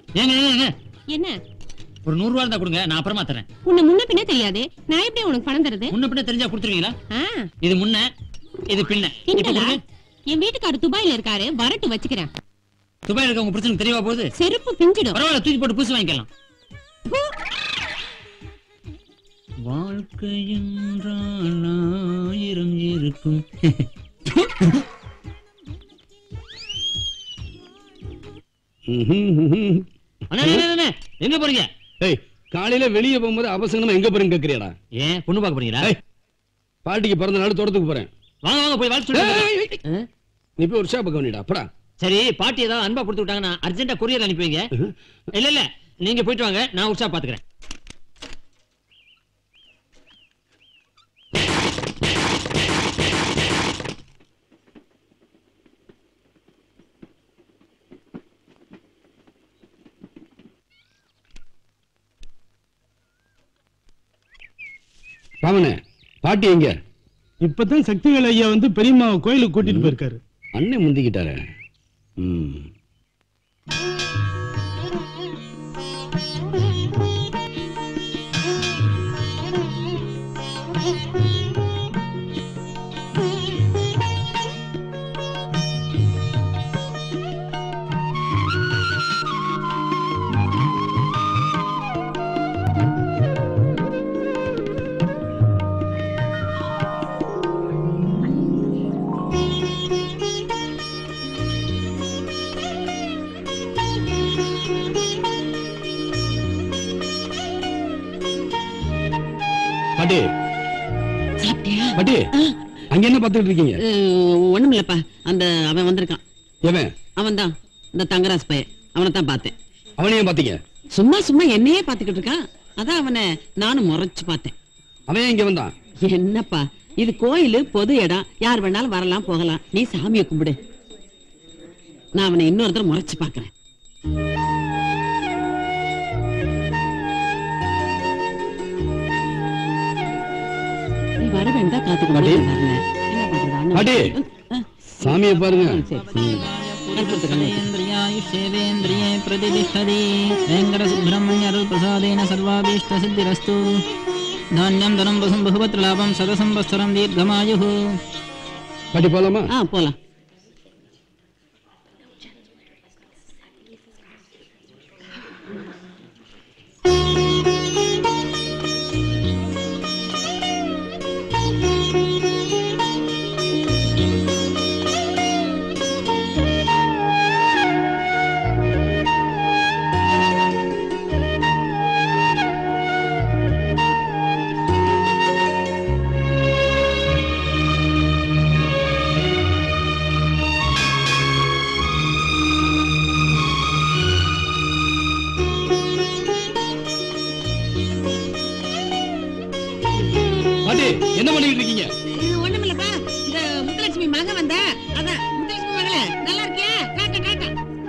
ஏங்க ஏங்க, ஏங்க என்ன ஒரு நூறு ரூபா இருந்தா கொடுங்க நான் அப்புறமா தரேன் உன்னை முன்ன பின்ன தெரியாது நான் எப்படி உனக்கு பணம் தருது முன்ன பின்ன தெரிஞ்சா கொடுத்துருவீங்களா ஆ, இது முன்ன இது பின்ன இப்ப கிண்டலா? கொடுங்க என் வீட்டுக்காரர் துபாயில இருக்காரு வரட்டு வச்சுக்கிறேன் துபாயில இருக்க உங்க பிரச்சனை தெரியவா போகுது செருப்பு பிஞ்சிடும் பரவாயில்ல தூக்கி போட்டு புதுசு வாங்கிக்கலாம் வாழ்க்கை என்றால் ஆயிரம் இருக்கும் அண்ணா, அண்ணா, அண்ணா, அண்ணா, எங்க போறீங்க ஏய் காலையில வெளிய போகும்போது அவசரமா எங்க போறேன்னு கேக்குறியாடா ஏன் பொண்ணு பார்க்க போறீங்களா ஏய், பாட்டிக்கு பிறந்த நாள் தோட்டத்துக்கு போறேன் வாங்க வாங்க போய் வாழ்த்து ஏய், சொல்லுங்க ஏய், ஏய். நீ போய் ஒரு ஷாப்புக்கு கவனிடா போடா சரி பாட்டி ஏதாவது அன்பா கொடுத்து விட்டாங்கன்னா அர்ஜென்ட்டா கொரியர் அனுப்பி வைங்க இல்ல இல்ல நீங்க போயிட்டு வாங்க நான் உற்சா பாத்துக்கிறேன் ராமனே பாட்டி எங்க இப்பதான் சக்திவேல் ஐயா வந்து பெரியம்மாவை கோயிலுக்கு கூட்டிட்டு போயிருக்காரு அண்ணன் முந்திக்கிட்டாரு ம் பாட்டி சாப்பிட்டியா பாட்டி அங்க என்ன பாத்துக்கிட்டு இருக்கீங்க ஒண்ணுமில்லப்பா அந்த அவன் வந்திருக்கான் எவன் அவன் தான் இந்த தங்கராஜ் பையன் அவனை தான் பார்த்தேன் அவனையும் பாத்தீங்க சும்மா சும்மா என்னையே பார்த்துக்கிட்டு இருக்கான் அதான் அவனை நானும் முறைச்சு பார்த்தேன் அவன் ஏன் இங்க வந்தான் என்னப்பா இது கோயிலு பொது இடம் யார் வேணாலும் வரலாம் போகலாம் நீ சாமியை கும்பிடு நான் அவனை இன்னொருத்தர் முறைச்சு பார்க்கறேன் நீ வர வேண்டாம் காத்துக்கு பாட்டி. வரல என்ன பண்றது அண்ணன் பாட்டி. ஆ, சாமியை பாருங்க ஆ, சரி கற்பூரத்தை கண்ணு வச்சு. न्द्रिये प्रतिष्ठति वेङ्कटसुब्रह्मण्यरुप्रसादेन सर्वाभीष्टसिद्धिरस्तु धान्यं धनं वसुं बहुपत्र लाभं सदसंवत्सरं दीर्घमायुः பாட்டி போலாமா ஆ போலாம் பாட்டி என்ன பண்ணிட்டு இருக்கீங்க இது ஒண்ணுமில்லப்பா இந்த முத்துலட்சுமி மக வந்த அதான் முத்துலட்சுமி மகளே நல்லா இருக்கியா காக்க காக்க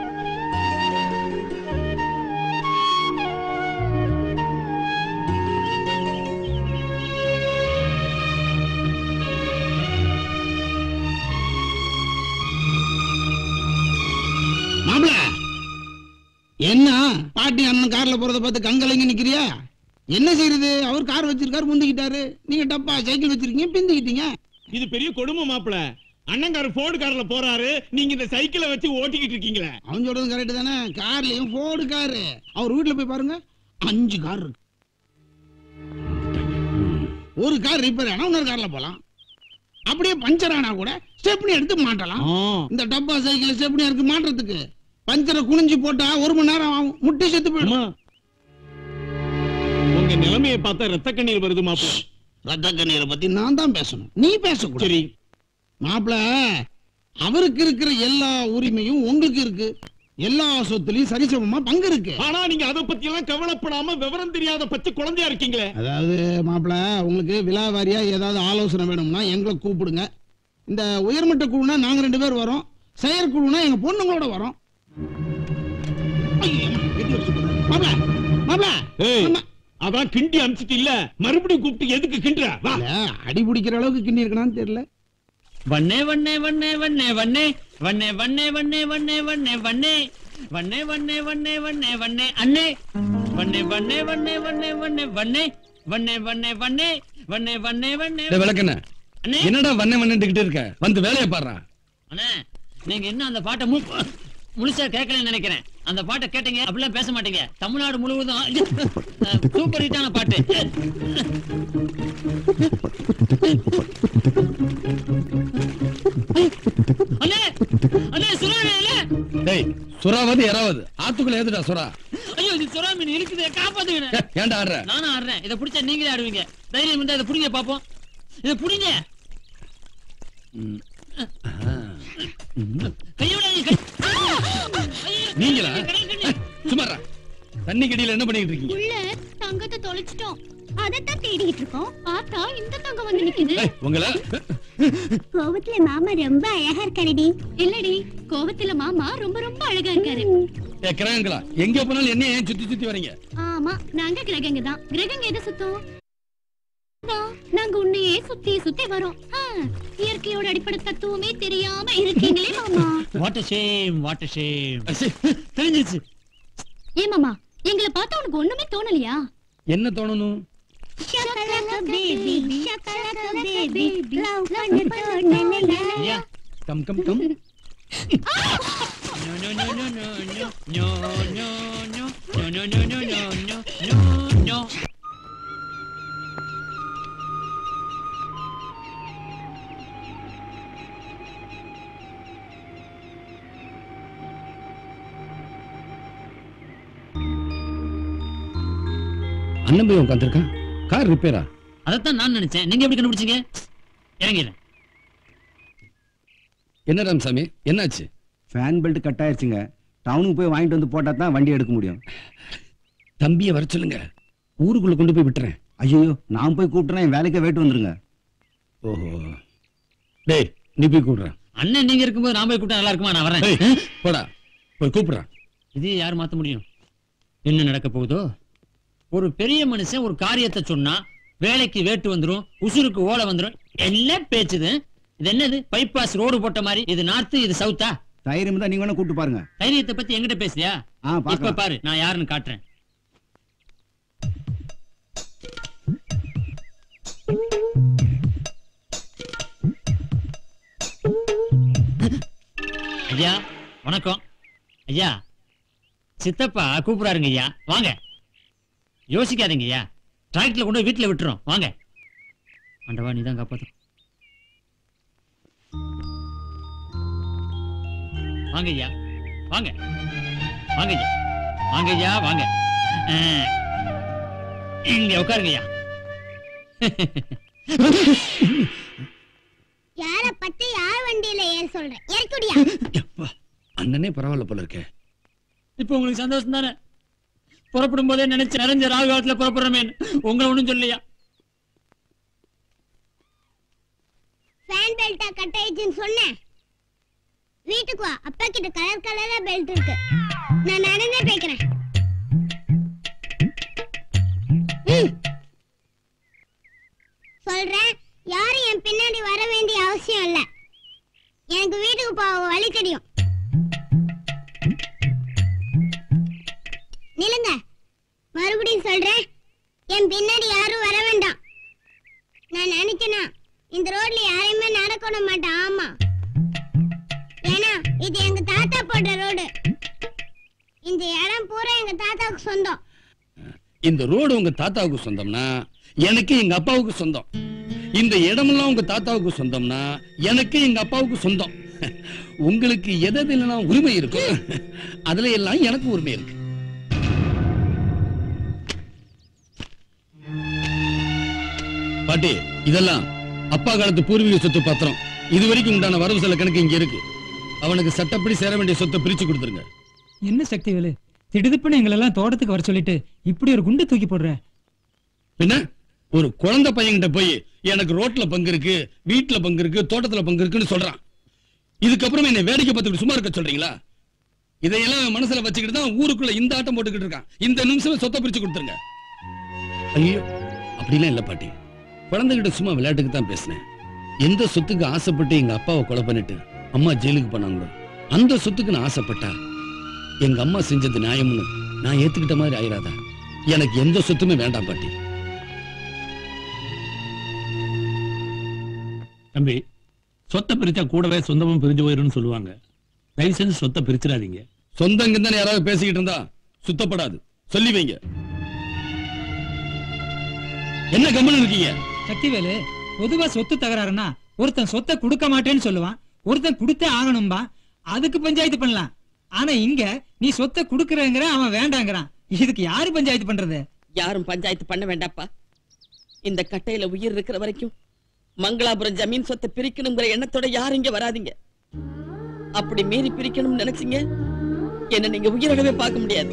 மாப்பிள என்ன பாட்டி அண்ணன் கார்ல போறத பார்த்து கங்கலைங்க நிக்கிறியா என்ன செய்யறது அவர் கார் வச்சிருக்காரு முந்திக்கிட்டாரு நீங்க டப்பா சைக்கிள் வச்சிருக்கீங்க பிந்திக்கிட்டீங்க இது பெரிய கொடுமை மாப்பிள அண்ணங்காரு போர்டு கார்ல போறாரு நீங்க இந்த சைக்கிளை வச்சு ஓட்டிக்கிட்டு இருக்கீங்களே அவன் சொல்றது கரெக்ட் தானே கார்லயும் போர்டு காரு அவர் வீட்டுல போய் பாருங்க அஞ்சு கார் இருக்கு ஒரு கார் ரிப்பேர் ஆனா இன்னொரு கார்ல போலாம் அப்படியே பஞ்சர் ஆனா கூட ஸ்டெப்னி எடுத்து மாட்டலாம் இந்த டப்பா சைக்கிள் ஸ்டெப்னி இருக்கு மாட்டுறதுக்கு பஞ்சரை குனிஞ்சு போட்டா ஒரு மணி நேரம் ஆகும் முட்டி செத்து போயிடும் அம்மா உங்க நிலைமையை பார்த்தா ரத்த கண்ணீர் வருது மாப்பிள ரத்த கண்ணீரை பத்தி நான் தான் பேசணும் நீ பேசக்கூடாது சரி மாப்பிள அவருக்கு இருக்கிற எல்லா உரிமையும் உங்களுக்கு இருக்கு எல்லா சொத்துலயும் சரிசமமா பங்கு இருக்கு ஆனா நீங்க அதை பத்தி எல்லாம் கவலைப்படாம விவரம் தெரியாத பச்சை குழந்தையா இருக்கீங்களே அதாவது மாப்பிள உங்களுக்கு விழாவாரியா ஏதாவது ஆலோசனை வேணும்னா எங்களை கூப்பிடுங்க இந்த உயர்மட்ட குழுனா நாங்க ரெண்டு பேர் வரோம் செயற்குழுனா எங்க பொண்ணுங்களோட வரோம் ஐயோ, ஏம்மா, வெட்டி வச்சு போகுது. மாப்பிள மாப்பிள ஏய். அம்மா. அதான் கிண்டி அனுப்பிச்சிட்டு இல்ல மறுபடியும் கூப்பிட்டு எதுக்கு கிண்டுற வா இல்ல, அடி பிடிக்கிற அளவுக்கு கிண்டி இருக்கனான்னு தெரியல வண்ணே வண்ணே வண்ணே வண்ணே வண்ணே வண்ணே வண்ணே வண்ணே வண்ணே வண்ணே வண்ணே வண்ணே வண்ணே வண்ணே வண்ணே வண்ணே அண்ணே வண்ணே வண்ணே வண்ணே வண்ணே வண்ணே வண்ணே வண்ணே வண்ணே வண்ணே வண்ணே வண்ணே வண்ணே டேய் விளக்கண்ண அண்ணே என்னடா வண்ண வண்ணன்ட்டுக்கிட்டு இருக்க வந்து வேலையை பாடுறா அண்ணே நீங்க இன்னும் அந்த பாட்டை மு முழுசா கேட்கலன்னு நினைக்கிறேன் அந்த பாட்டை கேட்டீங்க அப்படிலாம் பேச மாட்டீங்க தமிழ்நாடு முழுவதும் அஹ், சூப்பர் ஹிட்டான பாட்டு அண்ணே அண்ணே சுறாமி அண்ணே டேய் சுறாவது யாராவது ஆத்துக்குள்ள ஏதுடா சுறா ஐயோ இது சுறா மீன் இருக்குது காப்பாத்துங்க ஏ, ஏன்டா ஆடுற நானும் ஆடுறேன் இதை பிடிச்சா நீங்களே ஆடுவீங்க தைரியம் இருந்தா இதை புடிங்க பாப்போம் இதை புடிங்க ம். கையோட கை- ஐயோ, நீங்களா கடல் கண்ணி. சுமாரா தண்ணி கடியில என்ன பண்ணிட்டு இருக்கீங்க உள்ள தங்கத்தை தொலைச்சிட்டோம் அதத்தான் தேடிட்டு இருக்கோம் பார்த்தா இந்த தங்கம் வந்து நிக்குது ஏய், உங்களை கோவத்துல மாமா ரொம்ப அழகா இருக்காருடி இல்லடி கோவத்துல மாமா ரொம்ப ரொம்ப அழகா இருக்காரு ஏ கிரகங்களா எங்க போனாலும் என்ன ஏன் சுத்தி சுத்தி வரீங்க ஆமா நாங்க கிரகங்க தான் கிரகங்க எதை சுத்தம் அதான், நாங்க உன்னையே சுத்தி சுத்தி வரோம் ஆ, இயற்கையோட அடிப்படை தத்துவமே தெரியாம இருக்கீங்களே மாமா வாட் ஷேம் வாட் ஷேம் அச்சி, தெரிஞ்சிருச்சு ஏ மாமா எங்களை பார்த்தா உனக்கு ஒண்ணுமே தோணலையா என்ன தோணணும் ஐயா come come come No, no, no, no, no, no, no, no, no, no, no, no, no, no, no, no, no. அண்ணன் போய் உட்காந்துருக்கான் கார் ரிப்பேரா அதைத்தான் நான் நினைச்சேன் நீங்க எப்படி கண்டுபிடிச்சீங்க இறங்கிடுறேன் என்ன ராமசாமி என்னாச்சு ஃபேன் பெல்ட் கட் ஆயிருச்சுங்க டவுனுக்கு போய் வாங்கிட்டு வந்து போட்டா தான் வண்டி எடுக்க முடியும் தம்பியை வர சொல்லுங்க ஊருக்குள்ள கொண்டு போய் விட்டுறேன் ஐயோ நான் போய் கூப்பிட்டேன் என் வேலைக்கே வெயிட் வந்துருங்க ஓஹோ டேய் நீ போய் கூப்பிடுறேன் அண்ணன் நீங்க இருக்கும்போது நான் போய் கூப்பிட்டா நல்லா இருக்குமா நான் வரேன் டேய் போடா போய் கூப்பிடுறான் இது யார் மாத்த முடியும் என்ன நடக்க போகுதோ ஒரு பெரிய மனுஷன் ஒரு காரியத்தை சொன்னா வேலைக்கு வேட்டு வந்துரும் உசுருக்கு ஓலை வந்துரும் எல்லாம் பேச்சுது இது என்னது பைபாஸ் ரோடு போட்ட மாதிரி இது நார்த்து இது சவுத்தா தைரியம் தான் நீங்க வேணா கூப்பிட்டு பாருங்க தைரியத்தை பத்தி என்கிட்ட பேசுறியா ஆ இப்ப பாக்கலாம் பாரு நான் யாருன்னு காட்டுறேன் ஐயா வணக்கம் ஐயா சித்தப்பா கூப்பிடாருங்க ஐயா வாங்க யோசிக்காதீங்க ஐயா டிராக்டர்ல கொண்டு போய் வீட்டுல விட்டுறோம் வாங்க ஆண்டவா நீதான் காப்பாத்து வாங்க ஐயா வாங்க வாங்க ஐயா வாங்க ஐயா வாங்க ஆ, இங்க உட்காருங்க ஐயா யார பத்தி யார் வண்டியில ஏற சொல்றேன் ஏற்குடியா எப்பா அண்ணனே பரவாயில்ல போல இருக்கே இப்போ உங்களுக்கு சந்தோஷம் தானே புறப்படும் போதே நினைச்சு நிறைஞ்ச ராகு காலத்துல புறப்படுறமே உங்களை ஒண்ணும் சொல்லையா ஃபேன் பெல்ட்டா கட் ஆயிடுச்சுன்னு சொன்னேன் வீட்டுக்கு வா அப்பா கிட்ட கலர் கலரா பெல்ட் இருக்கு நான் நடந்தே போய்க்கிறேன் ம். சொல்றேன் யாரும் என் பின்னாடி வர வேண்டிய அவசியம் இல்ல எனக்கு வீட்டுக்கு போக வழி தெரியும் நிலுங்க மறுபடியும் சொல்றேன் என் பின்னாடி யாரும் வர வேண்டாம் நான் நினைச்சேனா இந்த ரோட்ல யாரையுமே நடக்க விட மாட்டேன் ஆமா ஏன்னா இது எங்க தாத்தா போட்ட ரோடு இந்த இடம் பூரா எங்க தாத்தாவுக்கு சொந்தம் இந்த ரோடு உங்க தாத்தாவுக்கு சொந்தம்னா எனக்கு எங்க அப்பாவுக்கு சொந்தம் இந்த இடமெல்லாம் உங்க தாத்தாவுக்கு சொந்தம்னா எனக்கு எங்க அப்பாவுக்கு சொந்தம் உங்களுக்கு எதெல்லாம் உரிமை இருக்கு அதுல எல்லாம் எனக்கு உரிமை இருக்கு பாட்டி இதெல்லாம் அப்பா காலத்து பூர்வீக சொத்து பத்திரம் இது வரைக்கும் உண்டான வரவு செலவு கணக்கு இங்க இருக்கு அவனுக்கு சட்டப்படி சேர வேண்டிய சொத்தை பிரிச்சு கொடுத்துருங்க என்ன சக்தி வேலு திடுதிப்புன்னு எங்களெல்லாம் தோட்டத்துக்கு வர சொல்லிட்டு இப்படி ஒரு குண்டு தூக்கி போடுற பின்ன ஒரு குழந்தை பையன்கிட்ட போய் எனக்கு ரோட்ல பங்கு இருக்கு வீட்டுல பங்கு இருக்கு தோட்டத்துல பங்கு இருக்குன்னு சொல்றான் இதுக்கப்புறம் என்ன வேடிக்கை பார்த்துக்கிட்டு சும்மா இருக்க சொல்றீங்களா இதையெல்லாம் அவன் மனசுல வச்சுக்கிட்டு தான் ஊருக்குள்ள இந்த ஆட்டம் போட்டுக்கிட்டு இருக்கான் இந்த நிமிஷமே சொத்தை பிரிச்சு கொடுத்துருங்க ஐயோ அப்படிலாம் இல்ல பாட்டி குழந்தைகிட்ட சும்மா விளையாட்டுக்கு தான் பேசினேன் எந்த சொத்துக்கு ஆசைப்பட்டு எங்க அப்பாவை கொலை பண்ணிட்டு அம்மா ஜெயிலுக்கு போனாங்களோ அந்த சொத்துக்கு நான் ஆசைப்பட்டா எங்க அம்மா செஞ்சது நியாயம்னு நான் ஏத்துக்கிட்ட மாதிரி ஆயிராதா எனக்கு எந்த சொத்துமே வேண்டாம் பாட்டி தம்பி சொத்தை பிரிச்சா கூடவே சொந்தமும் பிரிஞ்சு போயிரும்னு சொல்லுவாங்க தயவு செஞ்சு சொத்தை பிரிச்சிடாதீங்க சொந்தங்க தானே யாராவது பேசிக்கிட்டு இருந்தா சுத்தப்படாது சொல்லி வைங்க என்ன கம்மன் இருக்கீங்க சக்திவேலு பொதுவா சொத்து தகராறுனா ஒருத்தன் சொத்தை கொடுக்க மாட்டேன்னு சொல்லுவான் ஒருத்தன் கொடுத்தே ஆகணும்பா அதுக்கு பஞ்சாயத்து பண்ணலாம் ஆனா இங்க நீ சொத்தை கொடுக்கறங்கிற அவன் வேண்டாங்கிறான் இதுக்கு யாரு பஞ்சாயத்து பண்றது யாரும் பஞ்சாயத்து பண்ண வேண்டாப்பா இந்த கட்டையில உயிர் இருக்கிற வரைக்கும் மங்களாபுரம் ஜமீன் சொத்தை பிரிக்கணுங்கிற எண்ணத்தோட யாரும் இங்க வராதீங்க அப்படி மீறி பிரிக்கணும்னு நினைச்சீங்க என்ன நீங்க உயிரோடவே பார்க்க முடியாது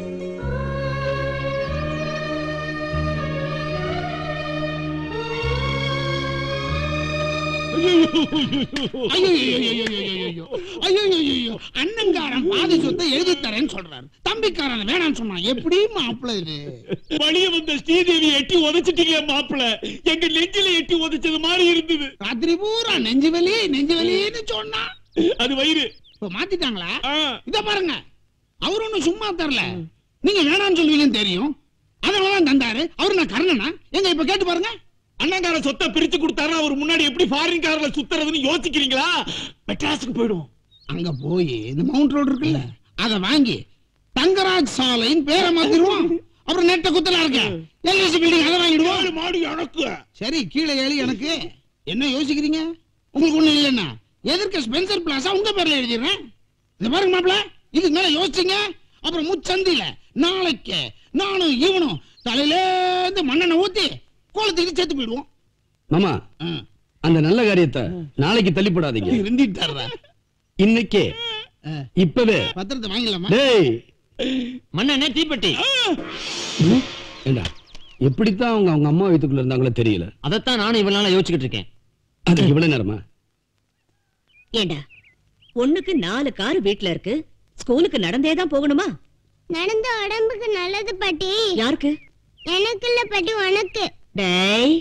ஐயோ ஐயோ அண்ணங்காரன் பாதி சொத்தை எழுதி தரேன்னு சொல்றாரு தம்பிக்காரன் வேணாம்னு சொன்னான் எப்படி மாப்பிள்ள இது வழிய வந்த ஸ்ரீதேவி எட்டி உதைச்சிட்டீங்க மாப்பிள எங்க நெஞ்சில எட்டி உதைச்சது மாதிரி இருந்தது ராத்திரி பூரா நெஞ்சு வலி நெஞ்சு வலின்னு சொன்னா அது வயிறு இப்ப மாத்திட்டாங்களா ஆ. இத பாருங்க அவர் ஒண்ணும் சும்மா தரல நீங்க வேணாம்னு சொல்லுவீங்கன்னு தெரியும் அதனாலதான் தந்தாரு அவரு நான் கர்ணனா எங்க இப்ப கேட்டு பாருங்க அண்ணங்கார சொத்தை பிரிச்சு கொடுத்தாருன்னா அவர் முன்னாடி எப்படி ஃபாரின் கார்ல சுத்துறதுன்னு யோசிக்கிறீங்களா மெட்ராஸுக்கு போயிடும் அங்க போய் இந்த மவுண்ட் ரோடு இருக்குல்ல அத வாங்கி தங்கராஜ் சாலைன்னு பேரை மாத்திடுவோம் அப்புறம் நெட்ட குத்தலா இருக்க எல்ஐசி பில்டிங் அதை வாங்கிடுவோம் ஏழு மாடு எனக்கு சரி கீழே ஏழு எனக்கு என்ன யோசிக்கிறீங்க உங்களுக்கு ஒண்ணு இல்லைன்னா எதற்கு ஸ்பென்சர் பிளாஸா உங்க பேர்ல எழுதிடுறேன் இந்த பாருங்க மாப்பிள இதுக்கு மேல யோசிச்சுங்க அப்புறம் முச்சந்தில நாளைக்கு நானும் இவனும் தலையில இருந்து மண்ணெண்ணெய் ஊத்தி கோலத்துக்கு சேர்த்து போயிடுவோம் மாமா அந்த நல்ல காரியத்தை நாளைக்கு தள்ளிப்படாதீங்க இருந்திட்டாரா இன்னைக்கே இப்பவே பத்திரத்தை வாங்கிடலாமா டேய் மண்ணெண்ணே தீப்பெட்டி ம், ஏண்டா எப்படித்தான் அவங்க அவங்க அம்மா வீட்டுக்குள்ள இருந்தாங்களோ தெரியல அதைத்தான் நானும் இவ்வளவு நாளா யோசிச்சுக்கிட்டு இருக்கேன் அது இவ்வளவு நேரமா ஏண்டா பொண்ணுக்கு நாலு கார் வீட்ல இருக்கு ஸ்கூலுக்கு நடந்தே தான் போகணுமா நடந்த உடம்புக்கு நல்லது பாட்டி யாருக்கு எனக்கு இல்ல பாட்டி உனக்கு டேய்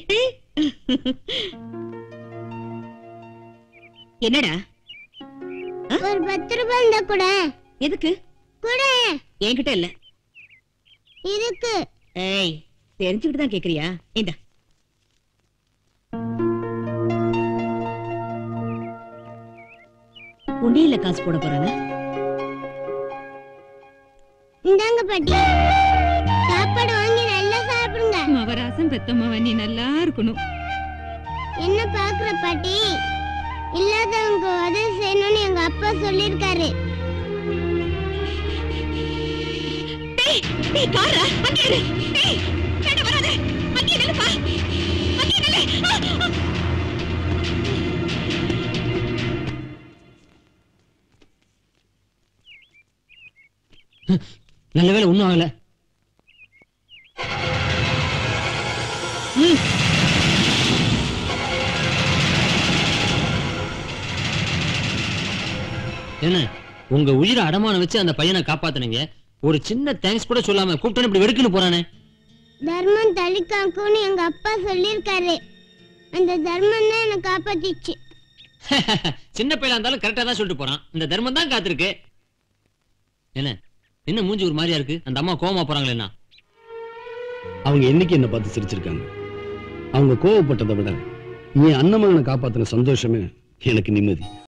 என்னடா ஒரு பத்து ரூபாய் இருந்தா கூட எதுக்கு கூட என்கிட்ட இல்ல இருக்கு ஏய் தெரிஞ்சுக்கிட்டு தான் கேக்குறியா இந்தா உண்டியல்ல காசு போட போறாங்க இந்தாங்க பாட்டி சாப்பாடு வாங்கி நல்லா சாப்பிடுங்க மவராசம் பெத்தம்மாவ நீ நல்லா இருக்கணும் என்ன பாக்குற பாட்டி இல்லாதவங்க உதவி செய்யணும்னு எங்க அப்பா சொல்லிருக்காரு டேய் டேய் கார அங்க இரு டேய் வேണ്ട வராத அங்க நில்லுப்பா அங்க நில்லு ஆ, ஆ. நல்ல வேளை ஒண்ணும் ஆகல ம். என்ன உங்க உயிரை அடமானம் வச்சு அந்த பையனை காப்பாத்துனீங்க ஒரு சின்ன தேங்க்ஸ் கூட சொல்லாம கூப்பிட்டு இப்படி வெடுக்குன்னு போறானே தர்மம் தள்ளி காக்கும்னு எங்க அப்பா சொல்லிருக்காரு அந்த தர்மம் தான் என்னை காப்பாத்திச்சு சின்ன பையலா இருந்தாலும் கரெக்டா தான் சொல்லிட்டு போறான் இந்த தர்மம் தான் காத்திருக்கு என்ன என்ன மூஞ்சி ஒரு மாதிரியா இருக்கு அந்த அம்மா கோவமா போறாங்களே என்ன அவங்க என்னைக்கு என்ன பார்த்து சிரிச்சிருக்காங்க அவங்க கோவப்பட்டதை விட என் அண்ணமகனை காப்பாத்தின சந்தோஷமே எனக்கு நிம்மதி